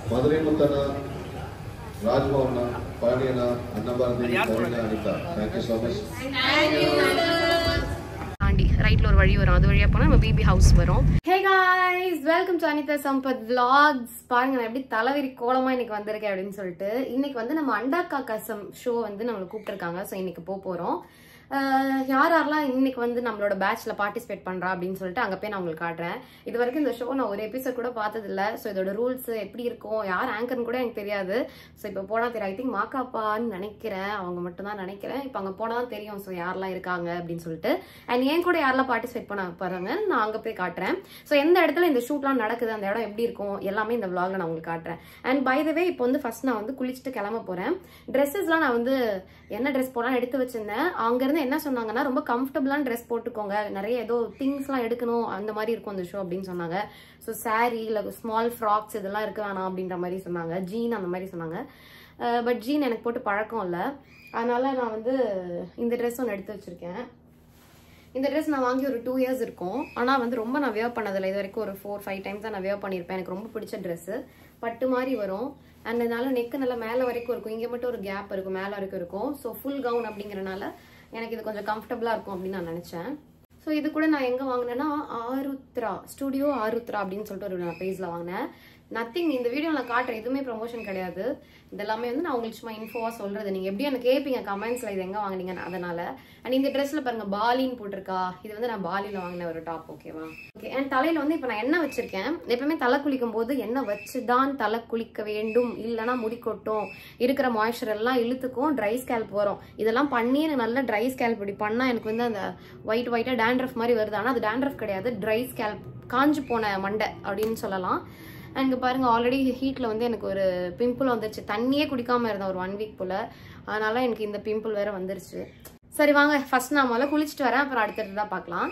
Madurai Muthanna Rajbhavana Paniyana Annabharathi Kavina Anitha thank you so much தாண்டி ரைட்ல ஒரு வழி வரும் அது வழியா போனா நம்ம பிபி ஹவுஸ் வரும் hey guys welcome to Anitha Sampath vlogs பாருங்க நான் எப்படி தலைவிரி கோலமா இன்னைக்கு வந்திருக்கேன் அப்படின்னு சொல்லிட்டு இன்னைக்கு வந்து நம்ம அண்டாக்கா கசம் ஷோ வந்து நம்மளை கூப்பிட்டுருக்காங்க ஸோ இன்னைக்கு போக போறோம் அஹ் யார் யாரெல்லாம் இன்னைக்கு வந்து நம்மளோட பேட்ச்ல பார்ட்டிசிபேட் பண்றா அப்படின்னு சொல்லிட்டு அங்க போய் நான் உங்களுக்கு காட்டுறேன் இது வரைக்கும் இந்த ஷோ நான் ஒரு எபிசோட் கூட பார்த்தது இல்ல ஸோ இதோட ரூல்ஸ் எப்படி இருக்கும் யார் ஆங்கர்னு கூட எனக்கு தெரியாது ஸோ இப்போ போனா தெரியும் ஐ திங்க் மாக்காப்பான்னு நினைக்கிறேன் அவங்க மட்டும் தான் நினைக்கிறேன் இப்போ அங்க போனா தான் தெரியும் ஸோ யாரெல்லாம் இருக்காங்க அப்படின்னு சொல்லிட்டு அண்ட் ஏன் கூட யாரெல்லாம் பார்ட்டிசிபேட் பண்ண போறாங்க நான் அங்க போய் காட்டுறேன் ஸோ எந்த இடத்துல இந்த ஷூட்லாம் நடக்குது அந்த இடம் எப்படி இருக்கும் எல்லாமே இந்த vlogல நான் உங்களுக்கு காட்டுறேன் அண்ட் பை த வே இப்போ வந்து ஃபர்ஸ்ட் நான் வந்து குளிச்சுட்டு கிளம்ப போறேன் ட்ரெஸ்ஸஸ்லாம் நான் வந்து என்ன ட்ரெஸ் போடலாம் எடுத்து வச்சிருந்தேன் அங்கேருந்து என்ன சொன்னாங்கன்னா ரொம்ப கம்ஃபர்டபுளான ட்ரெஸ் போட்டுக்கோங்க நிறைய ஏதோ திங்ஸ்லாம் எடுக்கணும் அந்த மாதிரி இருக்கும் அந்த ஷோ அப்படின்னு சொன்னாங்க ஸோ saree இல்லை ஸ்மால் ஃப்ராக்ஸ் இதெல்லாம் இருக்க வேணாம் அப்படின்ற மாதிரி சொன்னாங்க ஜீன் அந்த மாதிரி சொன்னாங்க பட் ஜீன் எனக்கு போட்டு பழக்கம் இல்லை அதனால நான் வந்து இந்த ட்ரெஸ் ஒன்று எடுத்து வச்சிருக்கேன் இந்த ட்ரெஸ் நான் வாங்கி ஒரு டூ இயர்ஸ் இருக்கும் ஆனால் வந்து ரொம்ப நான் வியர் பண்ணதில்லை இது வரைக்கும் ஒரு ஃபோர் ஃபைவ் டைம்ஸ் தான் நான் வியர் பண்ணியிருப்பேன் எனக்கு ரொம்ப பிடிச்ச ட்ரெஸ்ஸு பட்டு மாதிரி வரும் அண்ட் இதனால நெக்கு நல்லா மேலே வரைக்கும் இருக்கும் இங்கே மட்டும் ஒரு கேப் இருக்கும் மேலே வரைக்கும் இருக்கும் ஸோ ஃபுல் கவுன் அப்படிங்கறனால எனக்கு இது கொஞ்சம் கம்ஃபர்டபுளாக இருக்கும் அப்படின்னு நான் நினச்சேன் ஸோ இது கூட நான் எங்கே வாங்கினேன்னா ஆருத்ரா ஸ்டுடியோ ஆருத்ரா அப்படின்னு சொல்லிட்டு ஒரு நான் பேஜில் வாங்கினேன் நத்திங் இந்த வீடியோ நான் காட்டுறேன் எதுவுமே ப்ரொமோஷன் கிடையாது இதெல்லாமே வந்து நான் உங்களுக்கு சும்மா இன்ஃபோவாக சொல்கிறது நீங்கள் எப்படி எனக்கு கேட்பீங்க கமெண்ட்ஸில் இது எங்கே வாங்குனீங்கன்னு அதனால அண்ட் இந்த ட்ரெஸ்ஸில் பாருங்க பாலின்னு போட்டிருக்கா இது வந்து நான் பாலியில் வாங்கின ஒரு டாப் ஓகேவா ஓகே அண்ட் தலையில் வந்து இப்போ நான் எண்ணெய் வச்சிருக்கேன் எப்பவுமே தலை குளிக்கும் போது எண்ணெய் வச்சு தான் தலை குளிக்க வேண்டும் இல்லைனா முடி கொட்டும் இருக்கிற மாய்ஸ்சர் எல்லாம் இழுத்துக்கும் ட்ரை ஸ்கேல்ப் வரும் இதெல்லாம் பண்ணி எனக்கு நல்ல ட்ரை ஸ்கேல்ப் இப்படி பண்ணால் எனக்கு வந்து அந்த ஒயிட் ஒயிட்டாக டேண்ட்ரஃப் மாதிரி வருது ஆனால் அது டேண்ட்ரஃப் கிடையாது ட்ரை ஸ்கேல்ப் காஞ்சு போன மண்டை அப்படின்னு சொல்லலாம் அங்கே பாருங்க ஆல்ரெடி ஹீட்டில் வந்து எனக்கு ஒரு பிம்பிள் வந்துருச்சு தண்ணியே குடிக்காம இருந்தேன் ஒரு ஒன் வீக் போல் அதனால எனக்கு இந்த பிம்பிள் வேற வந்துருச்சு சரி வாங்க ஃபர்ஸ்ட் நான் முதல்ல குளிச்சுட்டு வரேன் அப்புறம் அடுத்தது தான் பார்க்கலாம்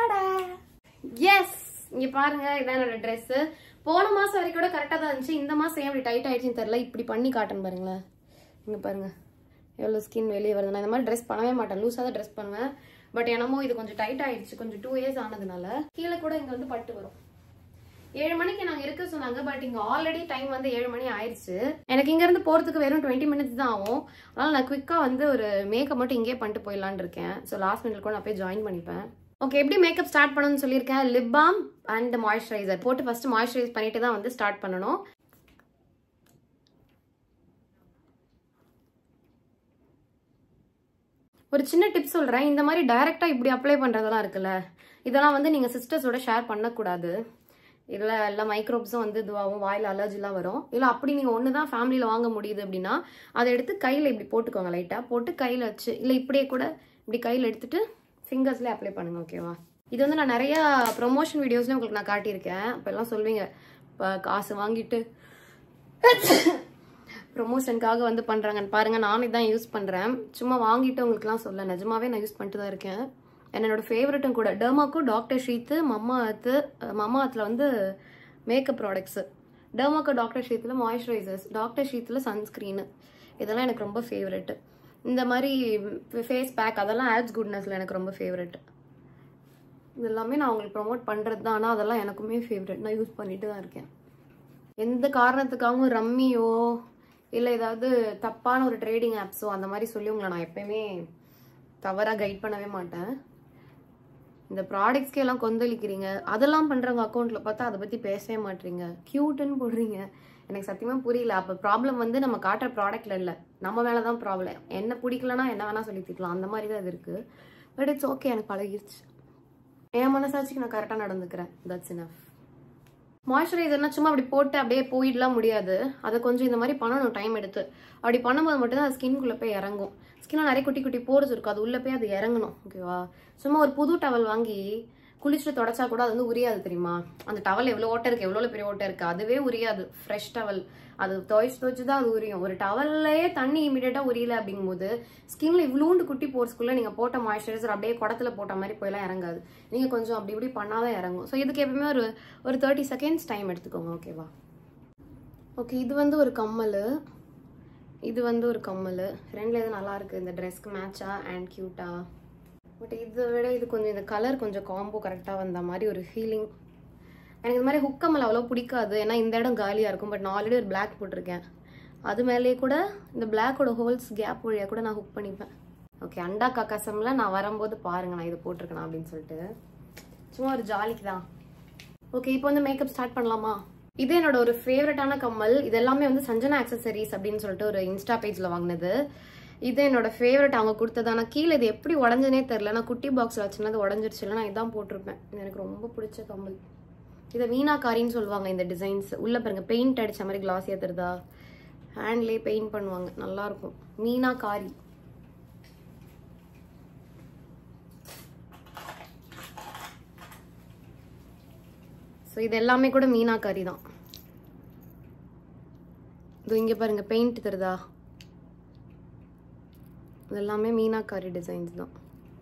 எஸ் இங்க பாருங்க இதான் என்னோட ட்ரெஸ் போன மாசம் வரைக்கும் கூட கரெக்டாக தான் இருந்துச்சு இந்த மாசம் ஏன் இப்படி டைட் ஆயிடுச்சுன்னு தெரியல இப்படி பண்ணி காட்டுன்னு பாருங்களேன் இங்க பாருங்க எவ்வளோ ஸ்கின் வெளியே வருது நான் இந்த மாதிரி ட்ரெஸ் பண்ணவே மாட்டேன் லூஸாக தான் ட்ரெஸ் பண்ணுவேன் பட் என்னமோ இது கொஞ்சம் டைட் ஆயிடுச்சு கொஞ்சம் டூ இயர்ஸ் ஆனதுனால கீழே கூட இங்க வந்து பட்டு வரும் ஏழு மணிக்கு நாங்க இருக்க சொன்னாங்க பட் இங்க ஆல்ரெடி டைம் வந்து ஏழு மணி ஆயிடுச்சு எனக்கு இங்க இருந்து போறதுக்கு வெறும் டுவெண்ட்டி மினிட்ஸ் தான் ஆகும் அதனால நான் குவிக்கா வந்து ஒரு மேக்கப் மட்டும் இங்கேயே பண்ணிட்டு போயிடலான்னு இருக்கேன் ஸோ லாஸ்ட் மினிட் கூட நான் போய் ஜாயின் பண்ணிப்பேன் ஓகே எப்படி மேக்கப் ஸ்டார்ட் பண்ணணும்னு சொல்லியிருக்கேன் லிப் பாம் அண்ட் மாய்ஸ்சரைசர் போட்டு ஃபர்ஸ்ட் மாய்ஸ்சரைஸ் பண்ணிட்டு தான் வந்து ஸ்டார்ட் பண்ணணும் ஒரு சின்ன டிப் சொல்றேன் இந்த மாதிரி டைரக்டா இப்படி அப்ளை பண்றதெல்லாம் இருக்குல்ல இதெல்லாம் வந்து நீங்க சிஸ்டர்ஸோட ஷேர் பண்ணக்கூடாது இல்லை எல்லா மைக்ரோப்ஸும் வந்து இதுவாகும் வாயில் அலர்ஜிலாம் வரும் இல்லை அப்படி நீங்கள் ஒன்று தான் ஃபேமிலியில் வாங்க முடியுது அப்படின்னா அதை எடுத்து கையில் இப்படி போட்டுக்கோங்க லைட்டாக போட்டு கையில் வச்சு இல்லை இப்படியே கூட இப்படி கையில் எடுத்துட்டு ஃபிங்கர்ஸ்லேயே அப்ளை பண்ணுங்க ஓகேவா இது வந்து நான் நிறையா ப்ரொமோஷன் வீடியோஸ்லேயும் உங்களுக்கு நான் காட்டியிருக்கேன் அப்போ எல்லாம் சொல்வீங்க இப்போ காசு வாங்கிட்டு ப்ரொமோஷனுக்காக வந்து பண்ணுறாங்கன்னு பாருங்கள் நானும் இதான் யூஸ் பண்ணுறேன் சும்மா வாங்கிட்டு உங்களுக்குலாம் சொல்ல நிஜமாவே நான் யூஸ் பண்ணிட்டு தான் இருக்கேன் என்னோட ஃபேவரட்டும் கூட டெர்மாக்கும் டாக்டர் ஷீத்து மம்மா அத்து மம்மா அத்தில் வந்து மேக்கப் ப்ராடக்ட்ஸு டெர்மாக்கோ டாக்டர் ஷீத்தில் மாய்ஸ்சரைசர்ஸ் டாக்டர் ஷீத்தில் சன்ஸ்க்ரீனு இதெல்லாம் எனக்கு ரொம்ப ஃபேவரெட்டு இந்த மாதிரி ஃபேஸ் பேக் அதெல்லாம் ஆட்ஸ் குட்னஸில் எனக்கு ரொம்ப ஃபேவரெட் இது எல்லாமே நான் உங்களுக்கு ப்ரொமோட் பண்ணுறது தான் ஆனால் அதெல்லாம் எனக்குமே ஃபேவரெட் நான் யூஸ் பண்ணிட்டு தான் இருக்கேன் எந்த காரணத்துக்காகவும் ரம்மியோ இல்லை ஏதாவது தப்பான ஒரு ட்ரேடிங் ஆப்ஸோ அந்த மாதிரி சொல்லி உங்களை நான் எப்பயுமே தவறாக கைட் பண்ணவே மாட்டேன் இந்த ப்ராடக்ட்ஸ்க்கே எல்லாம் கொந்தளிக்கிறீங்க அதெல்லாம் பண்ணுறவங்க அக்கௌண்ட்டில் பார்த்தா அதை பற்றி பேசவே மாட்டீங்க க்யூட்டுன்னு போடுறீங்க எனக்கு சத்தியமாக புரியல அப்போ ப்ராப்ளம் வந்து நம்ம காட்டுற ப்ராடக்ட்ல இல்லை நம்ம மேலே தான் ப்ராப்ளம் என்ன பிடிக்கலனா என்ன வேணால் சொல்லி திட்டலாம் அந்த மாதிரி தான் இது இருக்குது பட் இட்ஸ் ஓகே எனக்கு பழகிருச்சு என் மனசாட்சிக்கு நான் கரெக்டாக நடந்துக்கிறேன் தட்ஸ் இனஃப் மாய்ஸ்சரைசர்னா சும்மா அப்படி போட்டு அப்படியே போயிடலாம் முடியாது அதை கொஞ்சம் இந்த மாதிரி பண்ணணும் டைம் எடுத்து அப்படி பண்ணும்போது மட்டும்தான் அது ஸ்கின்குள்ளே போய் இறங்கும் ஸ்கின்ல நிறைய குட்டி குட்டி போர்ஸ் இருக்கும் அது உள்ளே போய் அது இறங்கணும் ஓகேவா சும்மா ஒரு புது டவல் வாங்கி குளிச்சுட்டு தொடச்சா கூட அது வந்து உரியாது தெரியுமா அந்த டவல் எவ்வளோ ஓட்டை இருக்கு எவ்வளோ பெரிய ஓட்டை இருக்கு அதுவே உரியாது ஃப்ரெஷ் டவல் அது துவைச்சு துவைச்சு தான் அது உரியும் ஒரு டவல்லே தண்ணி இமீடியட்டா உரியல அப்படிங்கும்போது ஸ்கின்ல இவ்வளோண்டு குட்டி போர்ஸ்க்குள்ள நீங்க போட்ட மாய்ஸ்சரைசர் அப்படியே குடத்துல போட்ட மாதிரி போயெல்லாம் இறங்காது நீங்க கொஞ்சம் அப்படி இப்படி பண்ணாதான் இறங்கும் ஸோ இதுக்கு எப்பவுமே ஒரு ஒரு தேர்ட்டி செகண்ட்ஸ் டைம் எடுத்துக்கோங்க ஓகேவா ஓகே இது வந்து ஒரு கம்மல் இது வந்து ஒரு கம்மல் ரெண்டுல இது நல்லா இருக்கு இந்த ட்ரெஸ்க்கு மேட்சா அண்ட் கியூட்டா பட் இதை விட இது கொஞ்சம் இந்த கலர் கொஞ்சம் காம்போ கரெக்டாக வந்த மாதிரி ஒரு ஃபீலிங் எனக்கு இந்த மாதிரி ஹுக்கமல் அவ்வளோ பிடிக்காது ஏன்னா இந்த இடம் காலியாக இருக்கும் பட் நான் ஆல்ரெடி ஒரு பிளாக் போட்டிருக்கேன் அது மேலேயே கூட இந்த பிளாக்கோட ஹோல்ஸ் கேப் வழியாக கூட நான் ஹுக் பண்ணிப்பேன் ஓகே அண்டா காக்காசம்ல நான் வரும்போது பாருங்க நான் இதை போட்டிருக்கேன் அப்படின்னு சொல்லிட்டு சும்மா ஒரு ஜாலிக்கு தான் ஓகே இப்போ வந்து மேக்கப் ஸ்டார்ட் பண்ணலாமா இது என்னோட ஒரு ஃபேவரட்டான கம்மல் இது எல்லாமே வந்து சஞ்சனா ஆக்சசரிஸ் அப்படின்னு சொல்லிட்டு ஒரு இன்ஸ்டா பேஜ்ல வாங்கினது இது என்னோட ஃபேவரட் அவங்க கொடுத்தது ஆனால் கீழே இது எப்படி உடஞ்சனே தெரில நான் குட்டி பாக்ஸில் வச்சுனது உடஞ்சிருச்சு இல்லை நான் இதான் போட்டிருப்பேன் இது எனக்கு ரொம்ப பிடிச்ச கம்மல் இதை மீனாக்காரின்னு சொல்லுவாங்க இந்த டிசைன்ஸ் உள்ள பாருங்க பெயிண்ட் அடிச்ச மாதிரி கிளாஸியாக தருதா ஹேண்ட்லேயே பெயிண்ட் பண்ணுவாங்க நல்லா இருக்கும் மீனாக்காரி ஸோ இது எல்லாமே கூட மீனாக்காரி தான் இது இங்கே பாருங்க பெயிண்ட் தருதா இது எல்லாமே மீனாக்காரி டிசைன்ஸ் தான்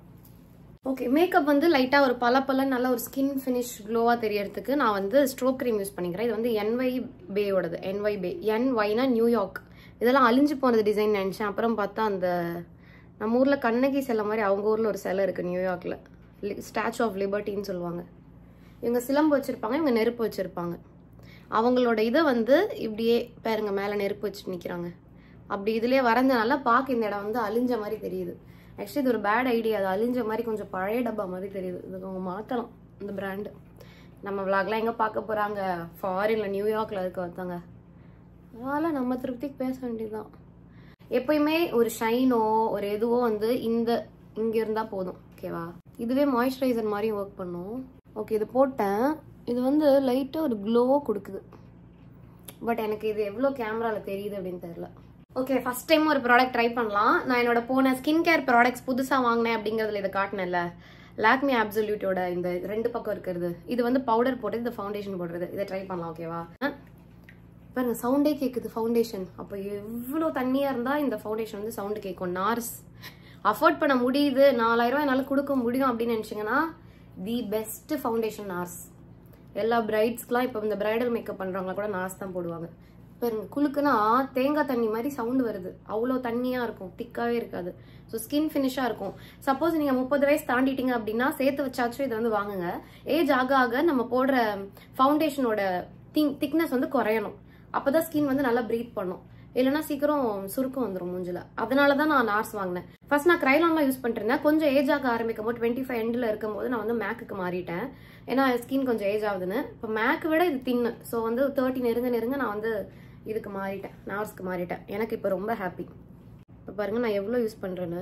ஓகே மேக்கப் வந்து லைட்டாக ஒரு பல பல நல்ல ஒரு ஸ்கின் ஃபினிஷ் க்ளோவாக தெரியறதுக்கு நான் வந்து ஸ்ட்ரோக் க்ரீம் யூஸ் பண்ணிக்கிறேன் இது வந்து என்ஒய் பேயோடது என்ஒய் பே என்ஒய்னா நியூயார்க் இதெல்லாம் அழிஞ்சு போனது டிசைன் நினச்சேன் அப்புறம் பார்த்தா அந்த நம்ம ஊரில் கண்ணகி சிலை மாதிரி அவங்க ஊரில் ஒரு சிலை இருக்குது நியூயார்க்கில் ஸ்டாச்சு ஆஃப் லிபர்ட்டின்னு சொல்லுவாங்க இவங்க சிலம்பு வச்சுருப்பாங்க இவங்க நெருப்பு வச்சுருப்பாங்க அவங்களோட இதை வந்து இப்படியே பாருங்க மேலே நெருப்பு வச்சு நிற்கிறாங்க அப்படி இதுலேயே வரைஞ்சனால பார்க்க இந்த இடம் வந்து அழிஞ்ச மாதிரி தெரியுது ஆக்சுவலி இது ஒரு பேட் ஐடியா அது அழிஞ்ச மாதிரி கொஞ்சம் பழைய டப்பா மாதிரி தெரியுது இதுக்கு அவங்க மாற்றலாம் இந்த பிராண்டு நம்ம விளாக்லாம் எங்கே பார்க்க போகிறாங்க ஃபாரின்ல நியூயார்க்கில் இருக்க ஒருத்தவங்க அதனால் நம்ம திருப்திக்கு பேச வேண்டியதுதான் எப்பயுமே ஒரு ஷைனோ ஒரு எதுவோ வந்து இந்த இங்கே இருந்தால் போதும் ஓகேவா இதுவே மாய்ஸ்சரைசர் மாதிரி ஒர்க் பண்ணும் ஓகே இது போட்டேன் இது வந்து லைட்டாக ஒரு க்ளோ கொடுக்குது பட் எனக்கு இது எவ்வளோ கேமராவில் தெரியுது அப்படின்னு தெரியல ஓகே ஃபர்ஸ்ட் டைம் ஒரு ப்ராடக்ட் ட்ரை பண்ணலாம் நான் என்னோட போன ஸ்கின் கேர் ப்ராடக்ட்ஸ் புதுசாக வாங்கினேன் அப்படிங்கிறதுல இதை காட்டினேன்ல லாக்மி ஆப்சல்யூட்டோட இந்த ரெண்டு பக்கம் இருக்கிறது இது வந்து பவுடர் போட்டு இந்த ஃபவுண்டேஷன் போடுறது இதை ட்ரை பண்ணலாம் ஓகேவா பாருங்க சவுண்டே கேட்குது ஃபவுண்டேஷன் அப்போ எவ்வளோ தண்ணியாக இருந்தால் இந்த ஃபவுண்டேஷன் வந்து சவுண்டு கேட்கும் நார்ஸ் அஃபோர்ட் பண்ண முடியுது நாலாயிரம் ரூபாய் என்னால் கொடுக்க முடியும் அப்படின்னு நினச்சிங்கன்னா தி பெஸ்ட் ஃபவுண்டேஷன் நார்ஸ் எல்லா பிரைட்ஸ்க்குலாம் இப்போ இந்த பிரைடல் மேக்கப் பண்ணுறவங்க கூட நார்ஸ் தான் போடுவாங்க பாருங்க குளுக்குனா தேங்காய் தண்ணி மாதிரி சவுண்ட் வருது அவ்வளோ தண்ணியாக இருக்கும் திக்காகவே இருக்காது ஸோ ஸ்கின் ஃபினிஷாக இருக்கும் சப்போஸ் நீங்கள் முப்பது வயசு தாண்டிட்டீங்க அப்படின்னா சேர்த்து வச்சாச்சும் இதை வந்து வாங்குங்க ஏஜ் ஆக ஆக நம்ம போடுற ஃபவுண்டேஷனோட திங் திக்னஸ் வந்து குறையணும் அப்பதான் ஸ்கின் வந்து நல்லா ப்ரீத் பண்ணும் இல்லைன்னா சீக்கிரம் சுருக்கம் வந்துடும் மூஞ்சில அதனால தான் நான் நார்ஸ் வாங்கினேன் ஃபர்ஸ்ட் நான் க்ரைலான்லாம் யூஸ் பண்ணிட்டு இருந்தேன் கொஞ்சம் ஏஜ் ஆக ஆரம்பிக்கும் போது டுவெண்ட்டி ஃபைவ் எண்டில் இருக்கும்போது நான் வந்து மேக்குக்கு மாறிட்டேன் ஏன்னா ஸ்கின் கொஞ்சம் ஏஜ் ஆகுதுன்னு இப்போ மேக்கு விட இது தின்னு ஸோ வந்து தேர்ட்டி நெருங்க நெருங்க நான் வந்து இதுக்கு மாறிட்டேன் நார்ஸ்க்கு மாறிட்டேன் எனக்கு இப்போ ரொம்ப ஹாப்பி இப்போ பாருங்க நான் எவ்வளோ யூஸ் பண்ணுறேன்னு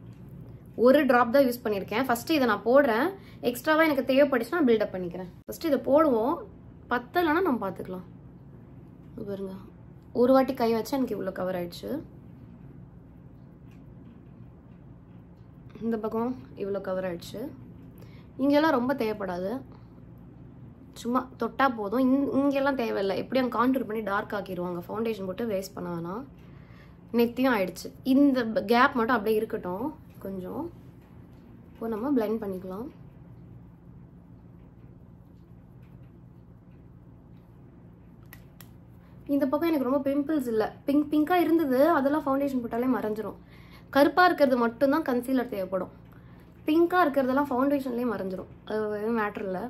ஒரு ட்ராப் தான் யூஸ் பண்ணியிருக்கேன் ஃபர்ஸ்ட் இதை நான் போடுறேன் எக்ஸ்ட்ராவாக எனக்கு தேவைப்பட்டுச்சுன்னா பில்டப் பண்ணிக்கிறேன் ஃபர்ஸ்ட் இதை போடுவோம் பத்தலைன்னா நம்ம பார்த்துக்கலாம் இது பாருங்க ஒரு வாட்டி கை வச்சா எனக்கு இவ்வளோ கவர் ஆயிடுச்சு இந்த பக்கம் இவ்வளோ கவர் ஆயிடுச்சு இங்கெல்லாம் ரொம்ப தேவைப்படாது சும்மா தொட்டா போதும் இங் இங்கெல்லாம் தேவையில்லை எப்படியும் கான்டூர் பண்ணி டார்க் ஆக்கிடுவாங்க ஃபவுண்டேஷன் போட்டு வேஸ்ட் பண்ண வேணாம் நெத்தியும் ஆயிடுச்சு இந்த கேப் மட்டும் அப்படியே இருக்கட்டும் கொஞ்சம் இப்போ நம்ம பிளெண்ட் பண்ணிக்கலாம் இந்த பக்கம் எனக்கு ரொம்ப பிம்பிள்ஸ் இல்லை பிங்க் பிங்காக இருந்தது அதெல்லாம் ஃபவுண்டேஷன் போட்டாலே மறைஞ்சிரும் கருப்பாக இருக்கிறது மட்டும்தான் கன்சீலர் தேவைப்படும் பிங்காக இருக்கிறதெல்லாம் ஃபவுண்டேஷன்லேயே மறைஞ்சிரும் அது எதுவும் மேட்ரு இல்லை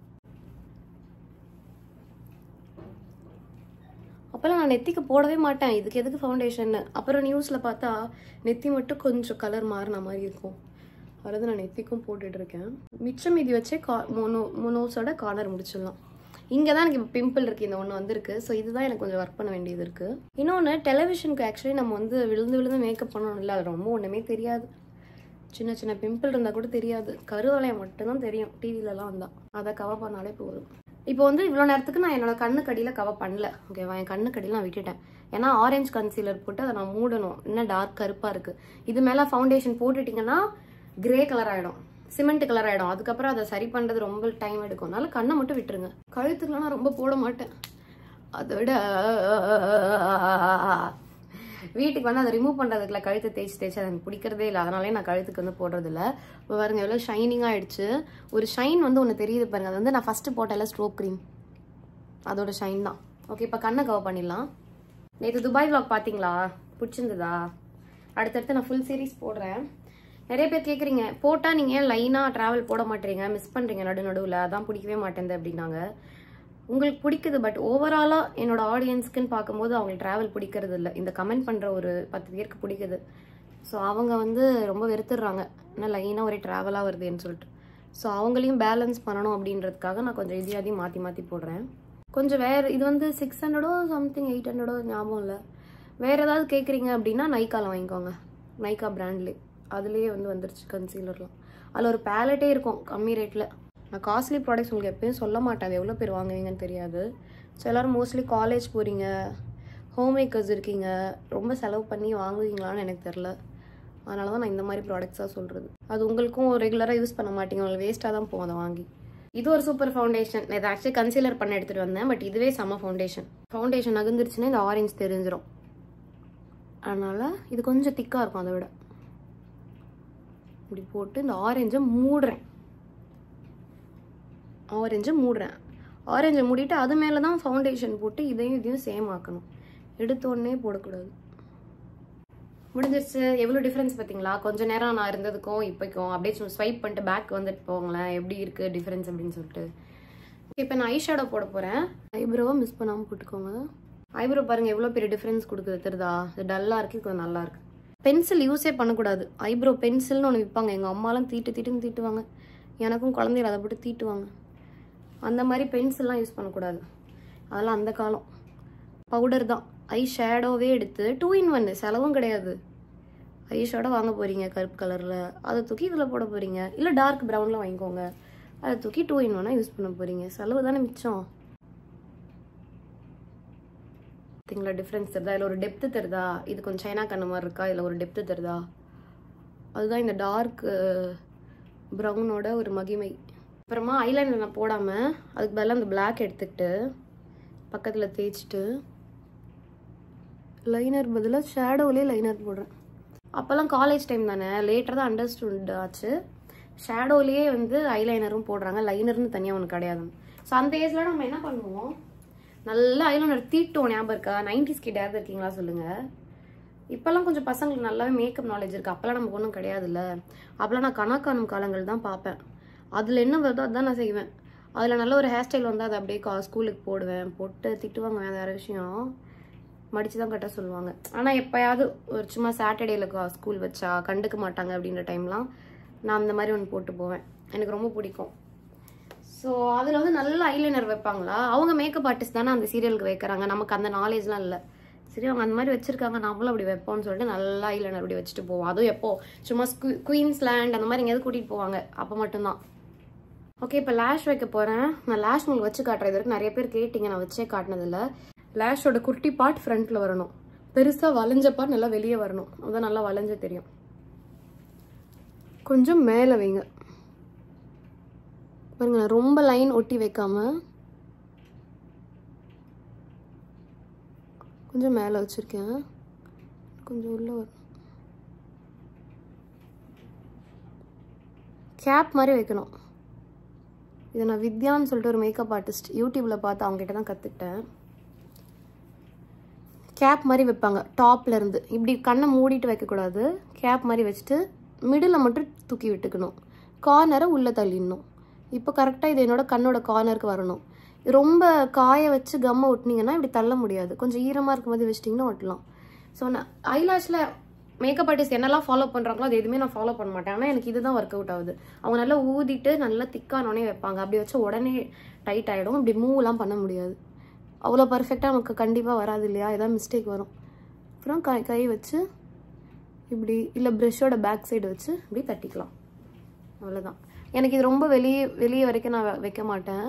அப்போல்லாம் நான் நெத்திக்கு போடவே மாட்டேன் இதுக்கு எதுக்கு ஃபவுண்டேஷன் அப்புறம் நியூஸில் பார்த்தா நெத்தி மட்டும் கொஞ்சம் கலர் மாறின மாதிரி இருக்கும் அதாவது நான் நெத்திக்கும் போட்டுட்டு இருக்கேன் மிச்சம் மீதி வச்சே கா மோனோ மோனோஸோட கார்னர் முடிச்சிடலாம் இங்கே தான் எனக்கு இப்போ பிம்பிள் இருக்குது இந்த ஒன்று வந்திருக்கு ஸோ இதுதான் எனக்கு கொஞ்சம் ஒர்க் பண்ண வேண்டியது இருக்குது இன்னொன்று டெலிவிஷனுக்கு ஆக்சுவலி நம்ம வந்து விழுந்து விழுந்து மேக்கப் பண்ணணும் இல்லை அது ரொம்ப ஒன்றுமே தெரியாது சின்ன சின்ன பிம்பிள் இருந்தால் கூட தெரியாது கருவளையம் மட்டும்தான் தெரியும் டிவிலலாம் வந்தால் அதை கவர் பண்ணாலே போதும் இப்போ வந்து இவ்வளோ நேரத்துக்கு நான் என்னோட கண்ணு கடியில் கவர் பண்ணல ஓகேவா என் கண்ணு கடியில் நான் விட்டுட்டேன் ஏன்னா ஆரஞ்சு கன்சீலர் போட்டு அதை நான் மூடணும் இன்னும் டார்க் கருப்பாக இருக்குது இது மேலே ஃபவுண்டேஷன் போட்டுட்டிங்கன்னா கிரே கலர் ஆகிடும் சிமெண்ட் கலர் ஆகிடும் அதுக்கப்புறம் அதை சரி பண்ணுறது ரொம்ப டைம் எடுக்கும் அதனால கண்ணை மட்டும் விட்டுருங்க கழுத்துக்குலாம் நான் ரொம்ப போட மாட்டேன் அதை விட வீட்டுக்கு வந்து அதை ரிமூவ் பண்ணுறதுக்குல கழுத்தை தேய்ச்சி தேய்ச்சி அது எனக்கு பிடிக்கிறதே இல்லை அதனாலே நான் கழுத்துக்கு வந்து போடுறது இல்லை இப்போ பாருங்க எவ்வளோ ஷைனிங்காக ஆயிடுச்சு ஒரு ஷைன் வந்து ஒன்று தெரியுது பாருங்க அது வந்து நான் ஃபஸ்ட்டு போட்டல ஸ்ட்ரோக் க்ரீம் அதோட ஷைன் தான் ஓகே இப்போ கண்ணை கவர் பண்ணிடலாம் நேற்று துபாய் vlog பார்த்தீங்களா பிடிச்சிருந்ததா அடுத்தடுத்து நான் ஃபுல் சீரிஸ் போடுறேன் நிறைய பேர் கேட்குறீங்க போட்டால் நீங்கள் ஏன் லைனாக ட்ராவல் போட மாட்டேறீங்க மிஸ் பண்ணுறீங்க நடு நடுவில் அதான் பிடிக்கவே மாட்டேங்குது அப்படின்னாங்க உங்களுக்கு பிடிக்குது பட் ஓவராலாக என்னோட ஆடியன்ஸ்க்குன்னு பார்க்கும்போது அவங்களுக்கு ட்ராவல் பிடிக்கிறது இல்லை இந்த கமெண்ட் பண்ணுற ஒரு பத்து பேருக்கு பிடிக்குது ஸோ அவங்க வந்து ரொம்ப வெறுத்துடுறாங்க ஏன்னா லைனாக ஒரே ட்ராவலாக வருதுன்னு சொல்லிட்டு ஸோ அவங்களையும் பேலன்ஸ் பண்ணணும் அப்படின்றதுக்காக நான் கொஞ்சம் இது அதையும் மாற்றி மாற்றி போடுறேன் கொஞ்சம் வேறு இது வந்து சிக்ஸ் ஹண்ட்ரடோ சம்திங் எயிட் ஹண்ட்ரடோ ஞாபகம் இல்லை வேறு ஏதாவது கேட்குறீங்க அப்படின்னா நைக்காவில் வாங்கிக்கோங்க நைக்கா பிராண்ட்லேயே அதுலேயே வந்து வந்துருச்சு கன்சீலர்லாம் அதில் ஒரு பேலட்டே இருக்கும் கம்மி ரேட்டில் நான் காஸ்ட்லி ப்ராடக்ட்ஸ் உங்களுக்கு எப்பயும் சொல்ல மாட்டேன் அது எவ்வளோ பேர் வாங்குவீங்கன்னு தெரியாது ஸோ எல்லோரும் மோஸ்ட்லி காலேஜ் போகிறீங்க ஹோம் மேக்கர்ஸ் இருக்கீங்க ரொம்ப செலவு பண்ணி வாங்குவீங்களான்னு எனக்கு தெரில அதனால தான் நான் இந்த மாதிரி ப்ராடக்ட்ஸாக சொல்கிறது அது உங்களுக்கும் ரெகுலராக யூஸ் பண்ண மாட்டீங்க உங்களுக்கு வேஸ்ட்டாக தான் போகும் அதை வாங்கி இது ஒரு சூப்பர் ஃபவுண்டேஷன் நான் இதை ஆக்சுவலி கன்சீலர் பண்ண எடுத்துகிட்டு வந்தேன் பட் இதுவே செம்ம ஃபவுண்டேஷன் ஃபவுண்டேஷன் நகர்ந்துருச்சுன்னா இந்த ஆரஞ்சு தெரிஞ்சிடும் அதனால் இது கொஞ்சம் திக்காக இருக்கும் அதை விட இப்படி போட்டு இந்த ஆரஞ்சை மூடுறேன் ஆரஞ்சை மூடுறேன் ஆரஞ்சை மூடிட்டு அது மேலே தான் ஃபவுண்டேஷன் போட்டு இதையும் இதையும் சேம் ஆக்கணும் எடுத்த உடனே போடக்கூடாது முடிஞ்சிருச்சு எவ்வளோ டிஃப்ரென்ஸ் பார்த்தீங்களா கொஞ்ச நேரம் நான் இருந்ததுக்கும் இப்போக்கும் அப்படியே ஸ்வைப் பண்ணிட்டு பேக் வந்துட்டு போங்களேன் எப்படி இருக்குது டிஃப்ரென்ஸ் அப்படின்னு சொல்லிட்டு இப்போ நான் ஐ ஷேடோ போட போகிறேன் ஐப்ரோவை மிஸ் பண்ணாமல் போட்டுக்கோங்க ஐப்ரோ பாருங்கள் எவ்வளோ பெரிய டிஃப்ரென்ஸ் கொடுக்குது தெரியுதா இது டல்லாக இருக்குது இது கொஞ்சம் நல்லா இருக்கு பென்சில் யூஸே பண்ணக்கூடாது ஐப்ரோ பென்சில்னு ஒன்று விற்பாங்க எங்கள் அம்மாலாம் தீட்டு தீட்டுன்னு தீட்டுவாங்க எனக்கும் குழந்தைகள் அதை போட்டு தீட்டுவாங்க அந்த மாதிரி பென்சில்லாம் யூஸ் பண்ணக்கூடாது அதெல்லாம் அந்த காலம் பவுடர் தான் ஐ ஷேடோவே எடுத்து டூ இன் ஒன் செலவும் கிடையாது ஐ ஷேடோ வாங்க போகிறீங்க கருப்பு கலரில் அதை தூக்கி இதில் போட போகிறீங்க இல்லை டார்க் ப்ரௌனில் வாங்கிக்கோங்க அதை தூக்கி டூ இன் ஒன்னாக யூஸ் பண்ண போகிறீங்க செலவு தானே மிச்சம் பார்த்தீங்களா டிஃப்ரென்ஸ் தெரியுதா இதில் ஒரு டெப்த்து தெரியுதா இது கொஞ்சம் சைனா கண்ணு மாதிரி இருக்கா இதில் ஒரு டெப்த்து தெரியுதா அதுதான் இந்த டார்க் ப்ரௌனோட ஒரு மகிமை அப்புறமா ஐலைனர் நான் போடாமல் அதுக்கு பதிலாக அந்த பிளாக் எடுத்துக்கிட்டு பக்கத்தில் தேய்ச்சிட்டு லைனர் பதிலாக ஷேடோவிலே லைனர் போடுறேன் அப்போல்லாம் காலேஜ் டைம் தானே லேட்டராக தான் அண்டர்ஸ்டுண்ட் ஆச்சு ஷேடோலேயே வந்து ஐலைனரும் போடுறாங்க லைனர்னு தனியாக ஒன்று கிடையாது ஸோ அந்த ஏஜில் நம்ம என்ன பண்ணுவோம் நல்லா ஐலைனர் தீட்டோம் ஞாபகம் இருக்கா நைன்டிஸ் கிட்ட யாராவது இருக்கீங்களா சொல்லுங்கள் இப்போல்லாம் கொஞ்சம் பசங்களுக்கு நல்லாவே மேக்கப் நாலேஜ் இருக்குது அப்போல்லாம் நமக்கு ஒன்றும் கிடையாதுல்ல அப்போல்லாம் நான் கணக்கானும் காலங்கள் தான் பார்ப்பேன் அதில் என்ன வருதோ அதுதான் நான் செய்வேன் அதில் நல்ல ஒரு ஹேர் ஸ்டைல் வந்து அதை அப்படியே கா ஸ்கூலுக்கு போடுவேன் போட்டு திட்டுவாங்க வேறு விஷயம் மடித்து தான் கட்ட சொல்லுவாங்க ஆனால் எப்போயாவது ஒரு சும்மா சாட்டர்டேல ஸ்கூல் வச்சா கண்டுக்க மாட்டாங்க அப்படின்ற டைம்லாம் நான் அந்த மாதிரி ஒன்று போட்டு போவேன் எனக்கு ரொம்ப பிடிக்கும் ஸோ அதில் வந்து நல்ல ஐலைனர் வைப்பாங்களா அவங்க மேக்கப் ஆர்டிஸ்ட் தானே அந்த சீரியலுக்கு வைக்கிறாங்க நமக்கு அந்த நாலேஜ்லாம் இல்லை சரி அவங்க அந்த மாதிரி வச்சிருக்காங்க நம்மளும் அப்படி வைப்போம்னு சொல்லிட்டு நல்லா ஐலைனர் அப்படி வச்சுட்டு போவோம் அதுவும் எப்போ சும்மா குயின்ஸ்லேண்ட் அந்த மாதிரி எங்கேயாவது கூட்டிகிட்டு போவாங்க அப்போ மட்டும்தான் ஓகே இப்போ லேஷ் வைக்க போகிறேன் நான் லேஷ் உங்களுக்கு வச்சு காட்டுறேன் இது வரைக்கும் நிறைய பேர் கேட்டிங்க நான் வச்சே காட்டினதில்ல லேஷோட குட்டி பார்ட் ஃப்ரண்ட்டில் வரணும் பெருசாக வளைஞ்ச பார்ட் நல்லா வெளியே வரணும் அதுதான் நல்லா வளைஞ்ச தெரியும் கொஞ்சம் மேலே வைங்க பாருங்க நான் ரொம்ப லைன் ஒட்டி வைக்காம கொஞ்சம் மேலே வச்சுருக்கேன் கொஞ்சம் உள்ளே வரும் கேப் மாதிரி வைக்கணும் இதை நான் வித்யான்னு சொல்லிட்டு ஒரு மேக்கப் ஆர்டிஸ்ட் யூடியூப்பில் பார்த்து அவங்ககிட்ட தான் கற்றுக்கிட்டேன் கேப் மாதிரி வைப்பாங்க டாப்ல இருந்து இப்படி கண்ணை மூடிட்டு வைக்கக்கூடாது கேப் மாதிரி வச்சுட்டு மிடில் மட்டும் தூக்கி விட்டுக்கணும் கார்னரை உள்ளே தள்ளிடணும் இப்போ கரெக்டாக இது என்னோட கண்ணோட கார்னருக்கு வரணும் ரொம்ப காய வச்சு கம்மை ஒட்டினீங்கன்னா இப்படி தள்ள முடியாது கொஞ்சம் ஈரமாக இருக்கும்போது வச்சிட்டிங்கன்னா ஒட்டலாம் ஸோ நான் ஐலாஷில் மேக்கப் ஆர்டிஸ்ட் என்னெல்லாம் ஃபாலோ பண்ணுறாங்களோ அது எதுவுமே நான் ஃபாலோ பண்ண மாட்டேன் ஆனால் எனக்கு இதுதான் ஒர்க் அவுட் ஆகுது அவங்க நல்லா ஊதிட்டு நல்லா திக்கானோடனே வைப்பாங்க அப்படி வச்சா உடனே டைட் ஆகிடும் இப்படி மூவ்லாம் பண்ண முடியாது அவ்வளோ பர்ஃபெக்டாக நமக்கு கண்டிப்பாக வராது இல்லையா ஏதாவது மிஸ்டேக் வரும் அப்புறம் கை கை வச்சு இப்படி இல்லை ப்ரெஷ்ஷோட பேக் சைடு வச்சு இப்படி தட்டிக்கலாம் அவ்வளோதான் எனக்கு இது ரொம்ப வெளியே வெளியே வரைக்கும் நான் வைக்க மாட்டேன்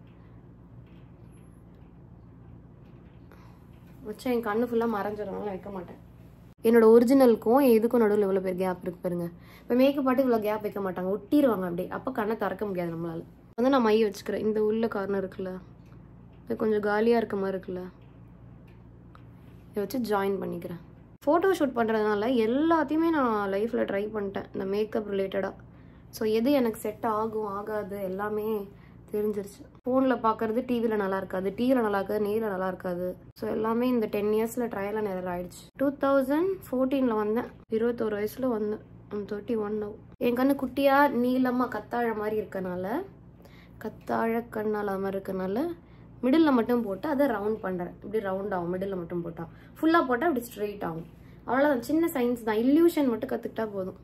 வச்சா என் கண்ணு ஃபுல்லாக மறைஞ்சிடறனால வைக்க மாட்டேன் என்னோட ஒரிஜினலுக்கும் இதுக்கும் நடுவில் இவ்வளோ பேர் கேப் இருக்கு பாருங்க இப்போ மேக்கப் பாட்டு இவ்வளோ கேப் வைக்க மாட்டாங்க ஒட்டிடுவாங்க அப்படியே அப்போ கண்ணை திறக்க முடியாது நம்மளால வந்து நான் மைய வச்சுக்கிறேன் இந்த உள்ள கார்னர் இருக்குல்ல இது கொஞ்சம் காலியாக இருக்க மாதிரி இருக்குல்ல இதை வச்சு ஜாயின் பண்ணிக்கிறேன் ஃபோட்டோ ஷூட் பண்ணுறதுனால எல்லாத்தையுமே நான் லைஃப்பில் ட்ரை பண்ணிட்டேன் இந்த மேக்கப் ரிலேட்டடாக ஸோ எது எனக்கு செட் ஆகும் ஆகாது எல்லாமே தெரிஞ்சிருச்சு ஃபோனில் பார்க்குறது டிவியில் நல்லா இருக்காது டிவியில் நல்லா இருக்காது நேரில் நல்லா இருக்காது ஸோ எல்லாமே இந்த டென் இயர்ஸில் ட்ரையல் அண்ட் எரர் ஆயிடுச்சு டூ தௌசண்ட் ஃபோர்டீனில் வந்தேன் இருபத்தோரு வயசில் வந்தேன் தேர்ட்டி ஒன் நவ் என் கண்ணு குட்டியாக நீளமாக கத்தாழ மாதிரி இருக்கனால கத்தாழ கண்ணால் மாதிரி இருக்கனால மிடில் மட்டும் போட்டு அதை ரவுண்ட் பண்ணுறேன் இப்படி ரவுண்ட் ஆகும் மிடில் மட்டும் போட்டால் ஃபுல்லாக போட்டால் இப்படி ஸ்ட்ரெயிட் ஆகும் அவ்வளோதான் சின்ன சயின்ஸ் தான் இல்லியூஷன் மட்டும் கற்றுக்கிட்டா போதும்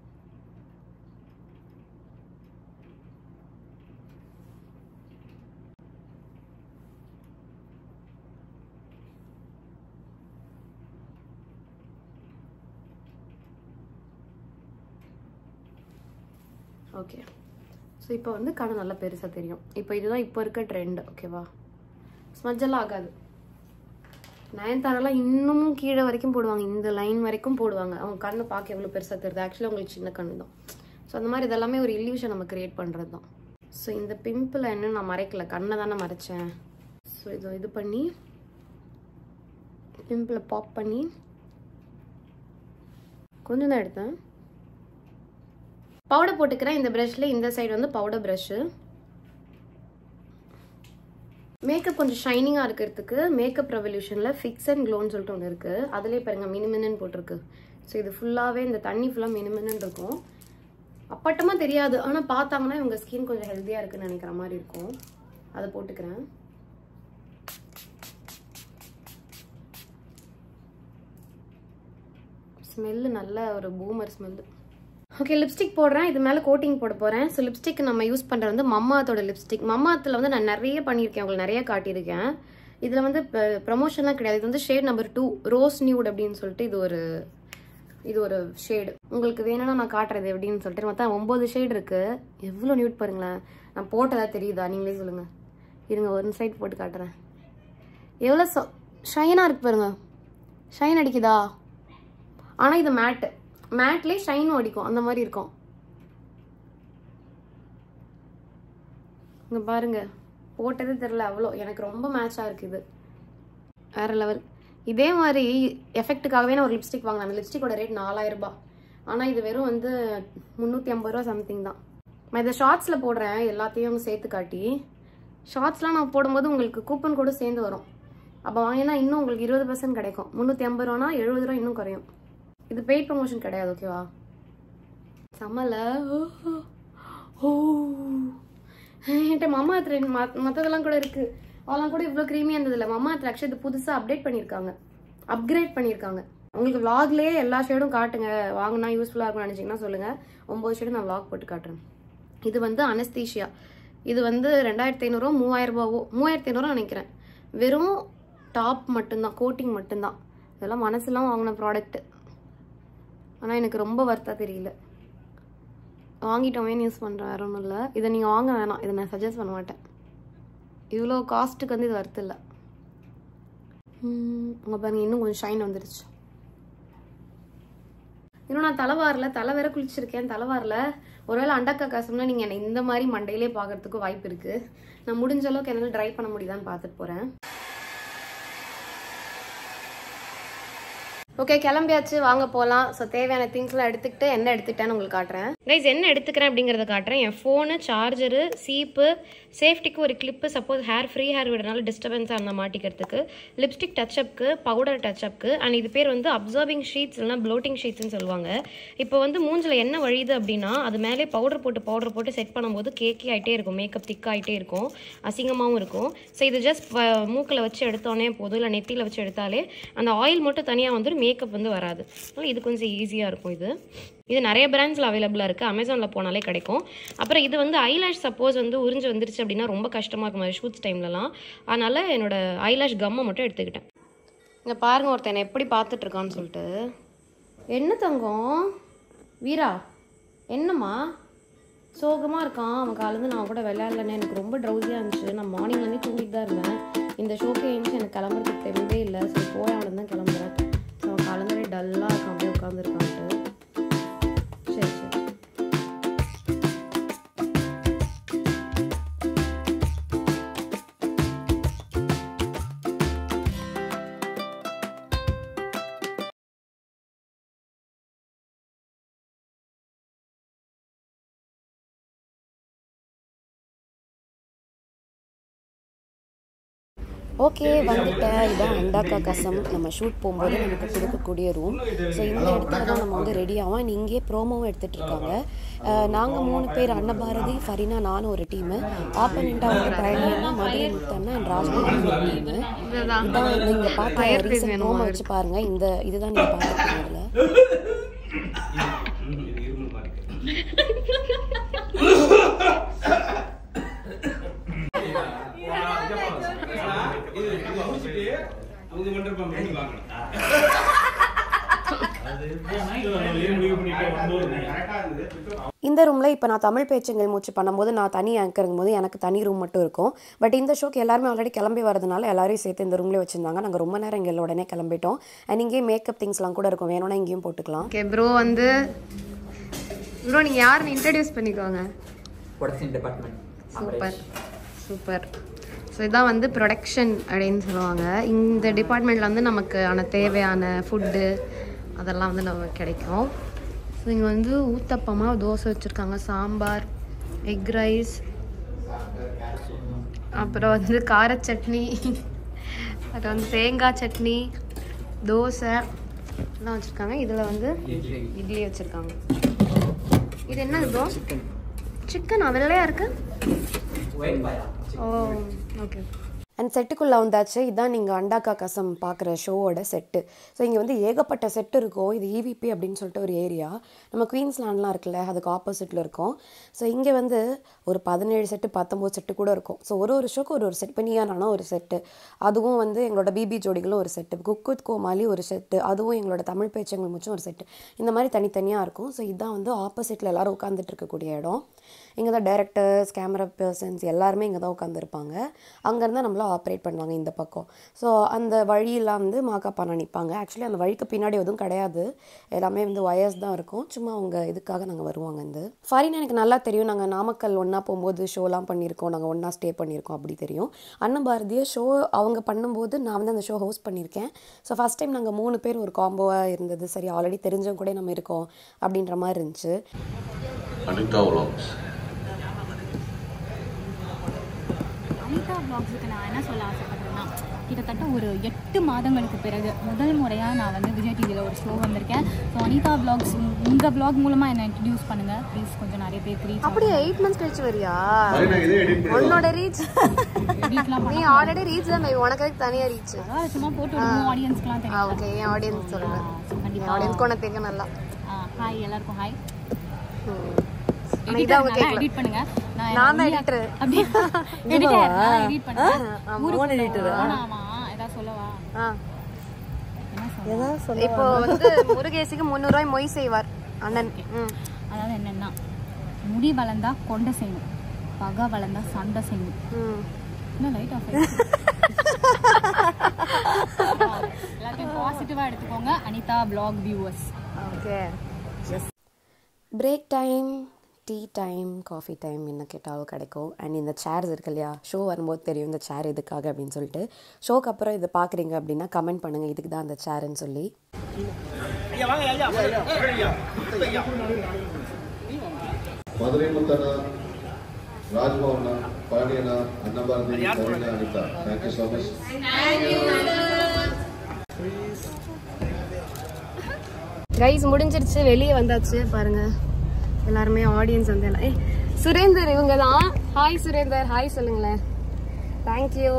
ஓகே ஸோ இப்போ வந்து கண்ணு நல்லா பெருசாக தெரியும் இப்போ இதுதான் இப்போ இருக்க ட்ரெண்ட் ஓகேவா ஸ்மஜ்ஜெல்லாம் ஆகாது நயன்தாரெல்லாம் இன்னமும் கீழே வரைக்கும் போடுவாங்க இந்த லைன் வரைக்கும் போடுவாங்க அவங்க கண்ணு பார்க்க எவ்வளோ பெருசாக தெரியுது ஆக்சுவலி அவங்களுக்கு சின்ன கண்ணு தான் ஸோ அந்த மாதிரி இதெல்லாமே ஒரு இல்யூஷன் நம்ம கிரியேட் பண்ணுறது தான் ஸோ இந்த பிம்பிள் என்ன நான் மறைக்கல கண்ணை தானே மறைச்சேன் ஸோ இதை இது பண்ணி பிம்பிளை பாப் பண்ணி கொஞ்சம் தான் எடுத்தேன் பவுடர் போட்டுக்கிறேன் இந்த ப்ரஷ்ல இந்த சைடு வந்து பவுடர் ப்ரஷ்ஷு மேக்கப் கொஞ்சம் ஷைனிங்காக இருக்கிறதுக்கு மேக்கப் ரெவல்யூஷனில் ஃபிக்ஸ் அண்ட் க்ளோன்னு சொல்லிட்டு ஒன்று இருக்குது அதிலே பாருங்க மினிமினன்னு போட்டிருக்கு ஸோ இது ஃபுல்லாகவே இந்த தண்ணி ஃபுல்லாக மினிமினன்னு இருக்கும் அப்பட்டமாக தெரியாது ஆனால் பார்த்தாங்கன்னா இவங்க ஸ்கின் கொஞ்சம் ஹெல்த்தியாக இருக்குன்னு நினைக்கிற மாதிரி இருக்கும் அதை போட்டுக்கிறேன் ஸ்மெல்லு நல்ல ஒரு பூமர் ஸ்மெல்லு ஓகே லிப்ஸ்டிக் போடுறேன் இது மேலே கோட்டிங் போட போகிறேன் ஸோ லிப்ஸ்டிக் நம்ம யூஸ் பண்ணுறது வந்து மம்மாத்தோட லிப்ஸ்டிக் மம்மாத்தில் வந்து நான் நிறைய பண்ணியிருக்கேன் உங்களுக்கு நிறைய காட்டியிருக்கேன் இதில் வந்து ப்ரமோஷன்லாம் கிடையாது இது வந்து shade number two rose nude அப்படின்னு சொல்லிட்டு இது ஒரு இது ஒரு ஷேடு உங்களுக்கு வேணும்னா நான் காட்டுறது எப்படின்னு சொல்லிட்டு மொத்தம் ஒம்பது ஷேடு இருக்குது எவ்வளோ நியூட் பாருங்களேன் நான் போட்டதா தெரியுதா நீங்களே சொல்லுங்கள் இருங்க ஒரு சைட் போட்டு காட்டுறேன் எவ்வளோ சொ ஷைனாக இருக்கு பாருங்க ஷைன் அடிக்குதா ஆனால் இது மேட்டு மேட்லேயே ஷைனும் அடிக்கும் அந்த மாதிரி இருக்கும் இங்கே பாருங்க போட்டதே தெரில அவ்வளோ எனக்கு ரொம்ப மேட்சாக இருக்குது வேற லெவல் இதே மாதிரி எஃபெக்ட்டுக்காகவே நான் ஒரு லிப்ஸ்டிக் வாங்கினேன் அந்த லிப்ஸ்டிக்கோட ரேட் நாலாயிரம் ரூபாய் ஆனால் இது வெறும் வந்து முந்நூற்றி ஐம்பது ரூபா சம்திங் தான் நான் இதை ஷார்ட்ஸில் போடுறேன் எல்லாத்தையும் சேர்த்து காட்டி ஷார்ட்ஸ்லாம் நான் போடும்போது உங்களுக்கு கூப்பன் கூட சேர்ந்து வரும் அப்போ வாங்கினா இன்னும் உங்களுக்கு இருபது பர்சன்ட் கிடைக்கும் முந்நூற்றி ஐம்பது ரூபானா எழுபது ரூபா இன்னும் குறையும் இது பெய்ட் ப்ரமோஷன் கிடையாது ஓகேவா சமல ஓ என்கிட்ட மம்மா த்ரெட் மற்றதெல்லாம் கூட இருக்கு அதெல்லாம் கூட இவ்வளோ க்ரீமியாக இருந்ததில்ல மம்மா ஆக்சுவலி இது புதுசாக அப்டேட் பண்ணியிருக்காங்க அப்கிரேட் பண்ணியிருக்காங்க உங்களுக்கு vlogலயே எல்லா ஷேடும் காட்டுங்க வாங்கினா யூஸ்ஃபுல்லாக இருக்கும்னு நினச்சிங்கன்னா சொல்லுங்கள் ஒம்பது ஷேடும் நான் vlog போட்டு காட்டுறேன் இது வந்து அனஸ்தீஷியா இது வந்து ரெண்டாயிரத்தி ஐநூறுவா மூவாயிரம் ரூபாவோ மூவாயிரத்தி ஐநூறுவா நினைக்கிறேன் வெறும் டாப் மட்டும்தான் கோட்டிங் மட்டும்தான் இதெல்லாம் மனசுலாம் வாங்கின ப்ராடக்ட்டு ஆனால் எனக்கு ரொம்ப வர்த்தா தெரியல வாங்கிட்டோமேன்னு யூஸ் பண்ணுறேன் வேற ஒன்றும் இல்லை இதை நீங்கள் வாங்க வேணாம் இதை நான் சஜஸ்ட் பண்ண மாட்டேன் இவ்வளோ காஸ்ட்டுக்கு வந்து இது வர்த்து இல்லை உங்கள் பாருங்க இன்னும் கொஞ்சம் ஷைன் வந்துருச்சு இன்னும் நான் தலைவாரில் தலை வேற குளிச்சிருக்கேன் தலைவாரில் ஒருவேளை அண்டக்கா காசும்னா நீங்கள் என்னை இந்த மாதிரி மண்டையிலே பார்க்கறதுக்கு வாய்ப்பு இருக்குது நான் முடிஞ்ச அளவுக்கு என்னால் ட்ரை பண்ண முடியுதான்னு பார்த்துட்டு போகிறேன் ஓகே கிளம்பியாச்சு வாங்க போகலாம் ஸோ தேவையான திங்ஸ்லாம் எடுத்துக்கிட்டு என்ன எடுத்துக்கிட்டேன்னு உங்களுக்கு காட்டுறேன் கைஸ் என்ன எடுத்துக்கிறேன் அப்படிங்கிறத காட்டுறேன் என் ஃபோனு சார்ஜரு சீப்பு சேஃப்டிக்கு ஒரு clip suppose hair free hair விடனால டிஸ்டர்பன்ஸாக இருந்தால் மாட்டிக்கிறதுக்கு லிப்ஸ்டிக் டச்சப்க்கு பவுடர் டச்சப்க்கு அண்ட் இது பேர் வந்து அப்சர்விங் ஷீட்ஸ் இல்லைனா ப்ளோட்டிங் ஷீட்ஸ்னு சொல்லுவாங்க இப்போ வந்து மூஞ்சில் என்ன வழியுது அப்படின்னா அது மேலே பவுடர் போட்டு பவுடர் போட்டு செட் பண்ணும்போது கேக்கி ஆகிட்டே இருக்கும் மேக்கப் திக் ஆகிட்டே இருக்கும் அசிங்கமாகவும் இருக்கும் ஸோ இது ஜஸ்ட் மூக்கில் வச்சு எடுத்தோன்னே போதும் இல்லை நெத்தியில் வச்சு எடுத்தாலே அந்த ஆயில் மட்டும் தனியாக வந்துடும் மேக்கப் வந்து வராது அதனால் இது கொஞ்சம் ஈஸியாக இருக்கும் இது இது நிறைய பிராண்ட்ஸில் அவைலபிளாக இருக்குது அமேசானில் போனாலே கிடைக்கும் அப்புறம் இது வந்து ஐலாஷ் சப்போஸ் வந்து உறிஞ்சு வந்துருச்சு அப்படின்னா ரொம்ப கஷ்டமாக இருக்கும் மாதிரி ஷூட்ஸ் டைம்லலாம் அதனால் என்னோட ஐலாஷ் கம்மை மட்டும் எடுத்துக்கிட்டேன் இங்கே பாருங்க ஒருத்தன் என்னை எப்படி பார்த்துட்டு இருக்கான்னு சொல்லிட்டு என்ன தங்கம் வீரா என்னம்மா சோகமாக இருக்கான் அவன் காலேருந்து நான் கூட விளையாடலன்னு எனக்கு ரொம்ப ட்ரௌசியாக இருந்துச்சு நான் மார்னிங்லேருந்து தூங்கிட்டு தான் இருந்தேன் இந்த ஷோக்கு எழுந்துச்சு எனக்கு கிளம்புறதுக்கு தெம்பே இல்லை சரி போய் அவனை தான் கிளம்புறேன் ஸோ அவன் காலந்தரே டல்லாக இருக்கான் அப்படியே உட்காந்துருக்கான்ட்டு சரி சரி ஓகே வந்துட்டேன் இதான் அண்டாக்கா கசம் நம்ம ஷூட் போகும்போது நமக்கு கொடுக்கக்கூடிய ரூம் ஸோ இந்த இடத்துல தான் நம்ம வந்து ரெடி ஆகும் and இங்கேயே ப்ரோமோவும் எடுத்துகிட்டு இருக்காங்க நாங்கள் மூணு பேர் அன்னபாரதி ஃபரினா நானும் ஒரு டீமு ஆப்பனண்ட்டாக வந்து பழனியன்னா மதுரை முத்தண்ணா அண்ட் ராஜ்குமார் ஒரு டீமு இதான் நீங்கள் பார்த்த ரீசன் ப்ரோமோ வச்சு பாருங்கள் இந்த இதுதான் நீங்கள் பார்த்துருக்கீங்க இதில் அவங்க மட்டும் பண்ணி பார்க்கணும் இந்த ரூமில் இப்போ நான் தமிழ் பேச்சுங்கள் மூச்சு பண்ணும்போது நான் தனி ஆங்கருங்கும் போது எனக்கு தனி ரூம் மட்டும் இருக்கும் பட் இந்த ஷோக்கு எல்லாருமே ஆல்ரெடி கிளம்பி வரதுனால எல்லாரையும் சேர்த்து இந்த ரூம்லேயே வச்சுருந்தாங்க நாங்கள் ரொம்ப நேரம் இங்கே உடனே கிளம்பிட்டோம் அண்ட் இங்கேயே மேக்கப் திங்ஸ்லாம் கூட இருக்கும் வேணும்னா இங்கேயும் போட்டுக்கலாம் ஓகே ப்ரோ வந்து ப்ரோ நீங்கள் யாருன்னு இன்ட்ரடியூஸ் பண்ணிக்கோங்க production department super super so இதான் வந்து ப்ரொடக்ஷன் அப்படின்னு சொல்லுவாங்க இந்த டிபார்ட்மெண்ட்டில் வந்து நமக்கு ஆன தேவையான ஃபுட்டு அதெல்லாம் வந்து நமக்கு கிடைக்கும் ஸோ இங்கே வந்து ஊத்தப்பமாக தோசை வச்சுருக்காங்க சாம்பார் எக் ரைஸ் அப்புறம் வந்து கார சட்னி அப்புறம் வந்து தேங்காய் சட்னி தோசை எல்லாம் வச்சுருக்காங்க இதில் வந்து இட்லி வச்சுருக்காங்க இது என்ன ப்ரோ சிக்கனா வெள்ளையா இருக்கு white paya oh okay and செட்டுக்குள்ளே வந்தாச்சு இதான் நீங்கள் அண்டாக்கா கசம் பார்க்குற ஷோவோட செட்டு ஸோ இங்கே வந்து ஏகப்பட்ட செட்டு இருக்கும் இது இவிபி அப்படின்னு சொல்லிட்டு ஒரு ஏரியா நம்ம குயின்ஸ்லாண்ட்லாம் இருக்குல்ல அதுக்கு ஆப்போசிட்டில் இருக்கும் ஸோ இங்கே வந்து ஒரு பதினேழு செட்டு பத்தொம்போது செட்டு கூட இருக்கும் ஸோ ஒரு ஒரு ஷோக்கு ஒரு ஒரு செட் இப்போ நீயானா ஒரு செட்டு அதுவும் வந்து எங்களோட பிபி ஜோடிகளும் ஒரு செட்டு குக் வித் கோமாளி ஒரு செட்டு அதுவும் எங்களோட தமிழ் பேச்சங்கள் முச்சும் ஒரு செட்டு இந்த மாதிரி தனித்தனியாக இருக்கும் ஸோ இதான் வந்து ஆப்போசிட்டில் எல்லாரும் உட்காந்துட்டு இருக்கக்கூடிய இடம் இங்கே தான் டேரக்டர்ஸ் கேமரா பர்சன்ஸ் எல்லாருமே இங்கே தான் உட்காந்துருப்பாங்க அங்கேருந்து நம்மள ஆப்ரேட் பண்ணுவாங்க இந்த பக்கம் ஸோ அந்த வழியெல்லாம் வந்து மாக்காப்பானா நிற்பாங்க ஆக்சுவலி அந்த வழிக்கு பின்னாடி எதுவும் கிடையாது எல்லாமே வந்து வயர்ஸ் தான் இருக்கும் சும்மா அவங்க இதுக்காக நாங்கள் வருவாங்க இந்த ஃபாரின் எனக்கு நல்லா தெரியும் நாங்கள் நாமக்கல் ஒன்றா போகும்போது ஷோலாம் பண்ணியிருக்கோம் நாங்கள் ஒன்றா ஸ்டே பண்ணியிருக்கோம் அப்படி தெரியும் அண்ணன் பாரதிய ஷோ அவங்க பண்ணும்போது நான் வந்து அந்த ஷோ ஹோஸ்ட் பண்ணியிருக்கேன் ஸோ ஃபஸ்ட் டைம் நாங்கள் மூணு பேர் ஒரு காம்போவாக இருந்தது சரி ஆல்ரெடி தெரிஞ்சவங்க கூட நம்ம இருக்கோம் அப்படின்ற மாதிரி இருந்துச்சு அனிதா vlogs அனிதா வ்ளாக்ஸுக்கு நான் என்ன சொல்ல ஆசைப்படுறேன்னா கிட்டத்தட்ட ஒரு எட்டு மாதங்களுக்கு பிறகு முதல் முறையாக நான் வந்து விஜய் டிவியில் ஒரு ஷோ வந்திருக்கேன் ஸோ அனிதா வ்ளாக்ஸ் உங்கள் வ்ளாக் மூலமாக என்னை இன்ட்ரடியூஸ் பண்ணுங்கள் ப்ளீஸ் கொஞ்சம் நிறைய பேருக்கு ரீச் அப்படியே எயிட் மந்த்ஸ் கழிச்சு வரியா நான் இதே எடிட் பண்ணி உன்னோட ரீச் எடிட்லாம் நீ ஆல்ரெடி ரீச் தான் மேபி உனக்கு அதுக்கு தனியா ரீச் பரவாயில்ல சும்மா போட்டு விடுவோம் ஆடியன்ஸ்க்குலாம் ஆ தெரியும் ஓகே என் ஆடியன்ஸ் சொல்லுங்க என் கண்டிப்பாக ஆடியன்ஸ்க்கு உனக்கு தெரியும் நல்லா ஹாய் எல்லாருக்கும் ஹாய் ஆனா இதான் அவங்க கேட்கல எடிட் பண்ணுங்க நான் தான் editor. அப்படியே எடிட்டர் எடிட் பண்ணுங்க ஆமா, ஊருக்கு editor ஆமா ஏதாவது சொல்லவா ஆ என்ன சொல்ல இப்போ வந்து முருகேசிக்கு முந்நூறு ரூபாய் மொய் செய்வார் அண்ணன் ம் அதாவது என்னன்னா முடி வளர்ந்தா கொண்டை செய்யணும் பகை வளர்ந்தா சண்டை செய்யணும் ம் இன்னும் லைட் ஆஃப் எல்லாத்தையும் பாசிட்டிவா எடுத்துக்கோங்க Anitha blog viewers okay break time tea time coffee time என்ன கேட்டாலும் கிடைக்கும் அண்ட் இந்த சேர்ஸ் இருக்கு இல்லையா ஷோ வரும்போது தெரியும் இந்த சேர் எதுக்காக அப்படின்னு சொல்லிட்டு ஷோக்கு அப்புறம் இதை பார்க்குறீங்க அப்படின்னா கமெண்ட் பண்ணுங்கள் இதுக்கு தான் அந்த சேர்ன்னு சொல்லி Madurai Muthanna Rajbhavana Palaniyanna Annabharathi Kavina Anitha thank you so much guys முடிஞ்சிருச்சு வெளியே வந்தாச்சு பாருங்க எல்லாருமே ஆடியன்ஸ் வந்து எல்லாம் ஏய் சுரேந்தர் இவங்க தான் ஹாய் சுரேந்தர் ஹாய் சொல்லுங்களேன் தேங்க்யூ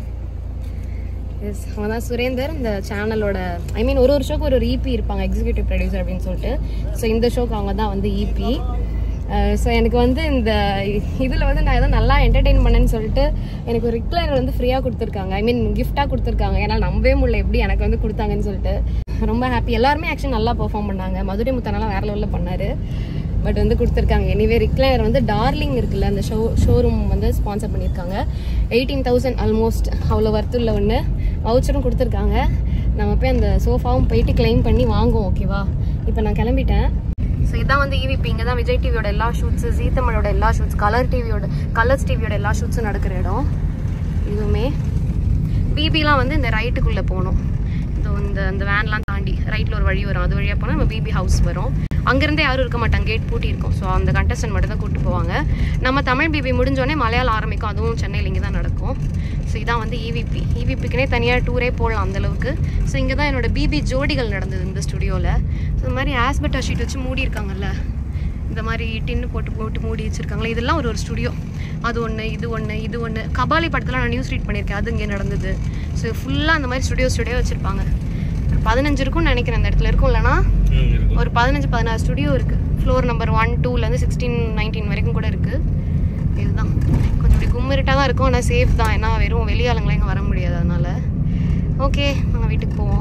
எஸ் அவங்க தான் சுரேந்தர் இந்த சேனலோட ஐ மீன் ஒரு ஒரு ஷோக்கு ஒரு ஒரு இபி இருப்பாங்க எக்ஸிக்யூட்டிவ் ப்ரொடியூசர் அப்படின்னு சொல்லிட்டு ஸோ இந்த ஷோக்கு அவங்க தான் வந்து இபி ஸோ எனக்கு வந்து இந்த இதில் வந்து நான் ஏதோ நல்லா என்டர்டெயின் பண்ணேன்னு சொல்லிட்டு எனக்கு ஒரு ரிக்ளைனர் வந்து ஃப்ரீயாக கொடுத்துருக்காங்க ஐ மீன் கிஃப்டாக கொடுத்துருக்காங்க ஏன்னா நம்பவே முடியல எப்படி எனக்கு வந்து கொடுத்தாங்கன்னு சொல்லிட்டு ரொம்ப ஹாப்பி எல்லாருமே ஆக்சுவலி நல்லா பெர்ஃபார்ம் பண்ணாங்க மதுரை முத்தனெல்லாம் வேற லெவலில் பண்ணாரு பட் வந்து கொடுத்துருக்காங்க எனிவே ரிக்ளைனர் வந்து டார்லிங் இருக்குல்ல அந்த ஷோ ஷோரூம் வந்து ஸ்பான்சர் பண்ணியிருக்காங்க எயிட்டீன் தௌசண்ட் ஆல்மோஸ்ட் அவ்வளோ ஒர்த்துள்ள ஒன்று வவுச்சரும் கொடுத்துருக்காங்க நம்ம போய் அந்த சோஃபாவும் போயிட்டு கிளைம் பண்ணி வாங்குவோம் ஓகேவா இப்போ நான் கிளம்பிட்டேன் ஸோ இதான் வந்து இவிபி இங்கே தான் விஜய் டிவியோட எல்லா ஷூட்ஸு ஜீ தமிழோட எல்லா ஷூட்ஸ் கலர் டிவியோட கலர்ஸ் டிவியோட எல்லா ஷூட்ஸும் நடக்கிற இடம் இதுவுமே பிபிலாம் வந்து இந்த ரைட்டுக்குள்ளே போகணும் இதோ இந்த இந்த வேன்லாம் தாண்டி ரைட்டில் ஒரு வழி வரும் அது வழியாக போனால் நம்ம பிபி ஹவுஸ் வரும் அங்கேருந்தே யாரும் இருக்க மாட்டாங்க கேட் பூட்டி இருக்கும் ஸோ அந்த கண்டஸ்டன்ட் மட்டும் தான் கூப்பிட்டு போவாங்க நம்ம தமிழ் பிபி முடிஞ்சோடனே மலையாளம் ஆரம்பிக்கும் அதுவும் சென்னையில் இங்கே தான் நடக்கும் ஸோ இதான் வந்து இவிபி இவிபிக்குனே தனியாக டூரே போடலாம் அந்தளவுக்கு ஸோ இங்கே தான் என்னோட பிபி ஜோடிகள் நடந்தது இந்த ஸ்டுடியோவில் ஸோ இந்த மாதிரி ஆஸ்பெட்டா ஷீட் வச்சு மூடி இருக்காங்கல்ல இந்த மாதிரி டின்னு போட்டு போட்டு மூடி வச்சிருக்காங்களே இதெல்லாம் ஒரு ஒரு ஸ்டுடியோ அது ஒன்று இது ஒன்று இது ஒன்று கபாலி படத்தில் நான் நியூஸ் ரீட் பண்ணியிருக்கேன் அது இங்கே நடந்தது ஸோ ஃபுல்லாக அந்த மாதிரி ஸ்டுடியோ ஸ்டுடியோ வச்சுருப்பாங்க ஒரு பதினஞ்சு இருக்கும்னு நினைக்கிறேன் அந்த இடத்துல இருக்கும் இல்லைனா ஒரு பதினஞ்சு பதினாறு ஸ்டுடியோ இருக்குது ஃப்ளோர் நம்பர் ஒன் டூலேருந்து சிக்ஸ்டீன் நைன்டீன் வரைக்கும் கூட இருக்குது இதுதான் கொஞ்சம் இப்படி கும்மிருட்டாக தான் இருக்கும் ஆனால் சேஃப் தான் ஏன்னா வெறும் வெளியாளுங்களாம் இங்கே வர முடியாது அதனால் ஓகே நாங்கள் வீட்டுக்கு போவோம்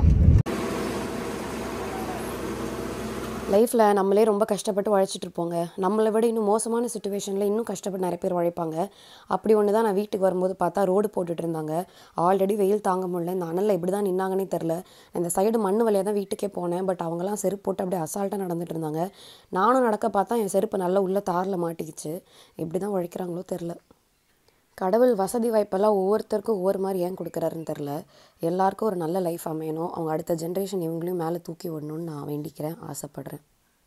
லைஃப்பில் நம்மளே ரொம்ப கஷ்டப்பட்டு உழைச்சிட்டு இருப்போங்க நம்மளை விட இன்னும் மோசமான சுச்சுவேஷனில் இன்னும் கஷ்டப்பட்டு நிறைய பேர் உழைப்பாங்க அப்படி ஒன்று தான் நான் வீட்டுக்கு வரும்போது பார்த்தா ரோடு போட்டுட்டு இருந்தாங்க ஆல்ரெடி வெயில் தாங்க முடியல இந்த அனலில் எப்படி தான் நின்னாங்கன்னே தெரில இந்த சைடு மண் வழியாக தான் வீட்டுக்கே போனேன் பட் அவங்கலாம் செருப்பு போட்டு அப்படியே அசால்ட்டாக நடந்துட்டு இருந்தாங்க நானும் நடக்க பார்த்தா என் செருப்பு நல்லா உள்ள தாரில் மாட்டிக்கிச்சு எப்படி தான் உழைக்கிறாங்களோ தெரில கடவுள் வசதி வாய்ப்பெல்லாம் ஒவ்வொருத்தருக்கும் ஒவ்வொரு மாதிரி ஏன் கொடுக்குறாருன்னு தெரில எல்லாருக்கும் ஒரு நல்ல லைஃப் அமையணும் அவங்க அடுத்த ஜென்ரேஷன் இவங்களையும் மேலே தூக்கி விடணும்னு நான் வேண்டிக்கிறேன் ஆசைப்பட்றேன்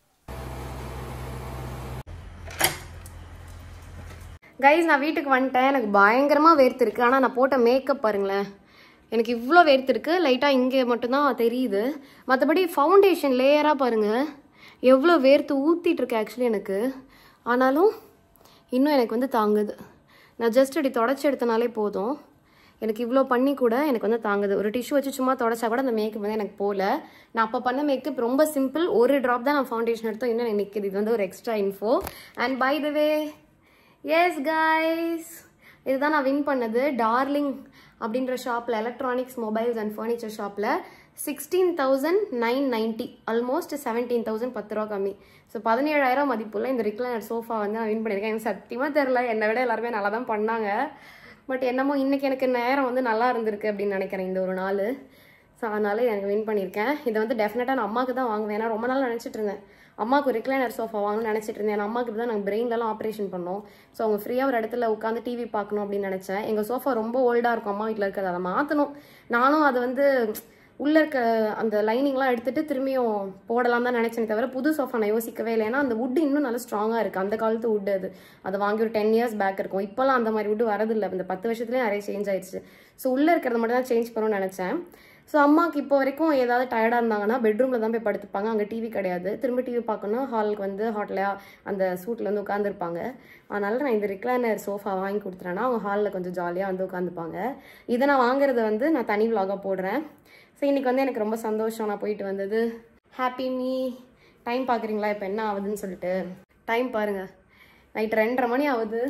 கைஸ் நான் வீட்டுக்கு வந்துட்டேன் எனக்கு பயங்கரமாக வேர்த்திருக்கு ஆனால் நான் போட்ட மேக்கப் பாருங்களேன் எனக்கு இவ்வளோ வேர்த்திருக்கு லைட்டாக இங்கே மட்டும்தான் தெரியுது மற்றபடி ஃபவுண்டேஷன் லேயராக பாருங்கள் எவ்வளோ வேர்த்து ஊற்றிட்டு இருக்கு ஆக்சுவலி எனக்கு ஆனாலும் இன்னும் எனக்கு வந்து தாங்குது நான் ஜஸ்ட் இப்படி தொடச்சி எடுத்தனாலே போதும் எனக்கு இவ்வளோ பண்ணி கூட எனக்கு வந்து தாங்குது ஒரு டிஷ்யூ வச்சு சும்மா தொடச்சா கூட அந்த மேக்கப் வந்து எனக்கு போகல நான் அப்போ பண்ண மேக்கப் ரொம்ப சிம்பிள் ஒரு ட்ராப் தான் நான் ஃபவுண்டேஷன் எடுத்தோம் இன்னும் எனக்கு நிற்கிது இது வந்து ஒரு extra info and by the way yes guys இதுதான் நான் வின் பண்ணது டார்லிங் அப்படின்ற ஷாப்பில் எலக்ட்ரானிக்ஸ் மொபைல்ஸ் அண்ட் ஃபர்னிச்சர் ஷாப்பில் sixteen thousand nine ninety almost seventeen thousand பத்து ரூபா கம்மி ஸோ பதினேழாயிரம் மதிப்புள்ள இந்த ரிக்ளைனர் சோஃபா வந்து நான் வின் பண்ணியிருக்கேன் எனக்கு சத்தியமாக தெரில என்னை விட எல்லாருமே நல்லா தான் பண்ணாங்க பட் என்னமோ இன்றைக்கி எனக்கு நேரம் வந்து நல்லா இருந்திருக்கு அப்படின்னு நினைக்கிறேன் இந்த ஒரு நாள் ஸோ அதனால எனக்கு வின் பண்ணியிருக்கேன் இதை வந்து டெஃபினட்டாக நான் அம்மாவுக்கு தான் வாங்குவேன் ஏன்னா ரொம்ப நாள் நினச்சிட்டு இருந்தேன் அம்மாவுக்கு ரிக்ளைனர் சோஃபா வாங்கணும்னு நினச்சிட்டு இருந்தேன் என் அம்மாவுக்கு தான் நாங்கள் பிரெயின்லலாம் ஆப்ரேஷன் பண்ணோம் ஸோ அவங்க ஃப்ரீயாக ஒரு இடத்துல உட்காந்து டிவி பார்க்கணும் அப்படின்னு நினச்சேன் எங்கள் சோஃபா ரொம்ப ஓல்டாக இருக்கும் அம்மா வீட்டில் இருக்கிறது அதை மாற்றணும் நானும் அதை வந்து உள்ளே இருக்க அந்த லைனிங்லாம் எடுத்துட்டு திரும்பியும் போடலாம் தான் நினச்சேனே தவிர புது சோஃபா நான் யோசிக்கவே இல்லை ஏன்னா அந்த wood இன்னும் நல்லா ஸ்ட்ராங்காக இருக்குது அந்த காலத்து wood அது அது வாங்கி ஒரு டென் இயர்ஸ் பேக் இருக்கும் இப்போலாம் அந்த மாதிரி wood வரதில்லை இந்த பத்து வருஷத்துலேயே நிறைய சேஞ்ச் ஆயிடுச்சு ஸோ உள்ளே இருக்கிறத மட்டும் தான் சேஞ்ச் பண்ணணும்னு நினச்சேன் ஸோ அம்மாவுக்கு இப்போ வரைக்கும் ஏதாவது டயர்டாக இருந்தாங்கன்னா பெட்ரூமில் தான் போய் படுத்துப்பாங்க அங்கே டிவி கிடையாது திரும்ப டிவி பார்க்கணும் ஹாலுக்கு வந்து ஹாட்டலாக அந்த சூட்டில் வந்து உட்காந்துருப்பாங்க அதனால நான் இந்த ரிக்ளைனர் சோஃபா வாங்கி கொடுத்துறேன்னா அவங்க ஹாலில் கொஞ்சம் ஜாலியாக வந்து உட்காந்துப்பாங்க இதை நான் வாங்குறத வந்து நான் தனி vlog-ஆ போடுறேன் ஸோ இன்றைக்கி வந்து எனக்கு ரொம்ப சந்தோஷம் நான் போயிட்டு வந்தது ஹாப்பி மீ டைம் பார்க்குறீங்களா இப்போ என்ன ஆகுதுன்னு சொல்லிட்டு டைம் பாருங்கள் நைட் ரெண்டரை மணி ஆகுது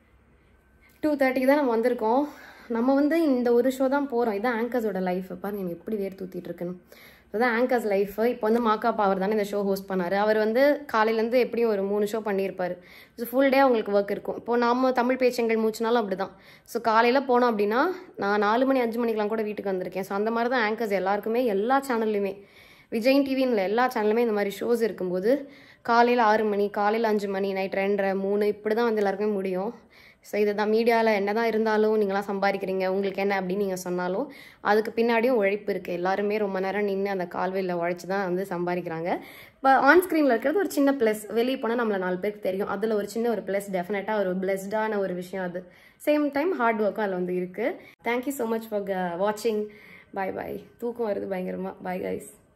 டூ தேர்ட்டிக்கு தான் நம்ம வந்திருக்கோம் நம்ம வந்து இந்த ஒரு ஷோ தான் போகிறோம் இதான் ஆங்கர்ஸோட லைஃப் பாருங்க எனக்கு எப்படி வேர் தூத்திட்டு இருக்குன்னு இதுதான் ஆங்கர்ஸ் லைஃப் இப்போ வந்து மாக்காப்பா அவர் தானே இந்த ஷோ ஹோஸ்ட் பண்ணார் அவர் வந்து காலையிலேருந்து எப்படியும் ஒரு மூணு ஷோ பண்ணியிருப்பார் ஸோ ஃபுல் டே அவங்களுக்கு ஒர்க் இருக்கும் இப்போ நம்ம தமிழ் பேச்சங்கள் மூச்சுனாலும் அப்படி தான் ஸோ காலையில் போனோம் அப்படின்னா நான் நாலு மணி அஞ்சு மணிக்கெலாம் கூட வீட்டுக்கு வந்திருக்கேன் ஸோ அந்த மாதிரி தான் ஆங்கர்ஸ் எல்லாருக்குமே எல்லா சேனல்லையுமே விஜய் டிவின்னு இல்லை எல்லா சேனலுமே இந்த மாதிரி ஷோஸ் இருக்கும்போது காலையில் ஆறு மணி காலையில் அஞ்சு மணி நைட் ரெண்டரை மூணு இப்படி தான் வந்து எல்லாருக்குமே முடியும் ஸோ இதுதான் மீடியாவில் என்ன தான் இருந்தாலும் நீங்களாம் சம்பாதிக்கிறீங்க உங்களுக்கு என்ன அப்படின்னு நீங்கள் சொன்னாலும் அதுக்கு பின்னாடியும் உழைப்பு இருக்குது எல்லாருமே ரொம்ப நேரம் நின்று அந்த கால்வெளியில் உழைச்சி தான் வந்து சம்பாதிக்கிறாங்க இப்போ ஆன் ஸ்க்ரீனில் இருக்கிறது ஒரு சின்ன ப்ளஸ் வெளியே போனால் நம்மளை நாலு பேருக்கு தெரியும் அதில் ஒரு சின்ன ஒரு ப்ளஸ் டெஃபினட்டாக ஒரு பிளெஸ்டான ஒரு விஷயம் அது சேம் டைம் ஹார்ட் ஒர்க்கும் அதில் வந்து இருக்குது தேங்க்யூ ஸோ மச் ஃபார் வாட்சிங் பாய் பாய் தூக்கம் வருது பயங்கரமாக பாய் கைஸ்